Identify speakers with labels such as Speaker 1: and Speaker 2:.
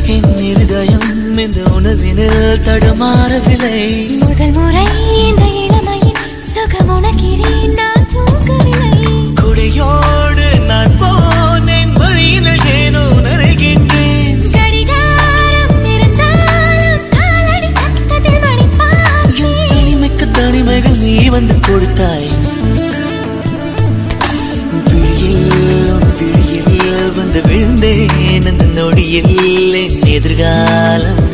Speaker 1: என் இருதயம் இந்த உணர்வினில் தடுமாறவில்லை
Speaker 2: முதல் முறை இந்த இளமையின் சுகம் உணக்கிறேன் நான் தூங்கவில்லை
Speaker 1: குடையோடு நான் போனேன் வழியினில் ஏனோ நனைகின்றேன்
Speaker 2: கடிகாரம் இருந்தாலும் காலடி சத்தத்தில் மணி
Speaker 1: என்
Speaker 2: பார்த்தேன்
Speaker 1: தனிமைக்கு தனிமைகள் நீ வந்து கொடுத்தாய் விழியில் உன் விழியில் வந்து விழுந்தேன் அந்த நொடியில் என் எதிர்காலம்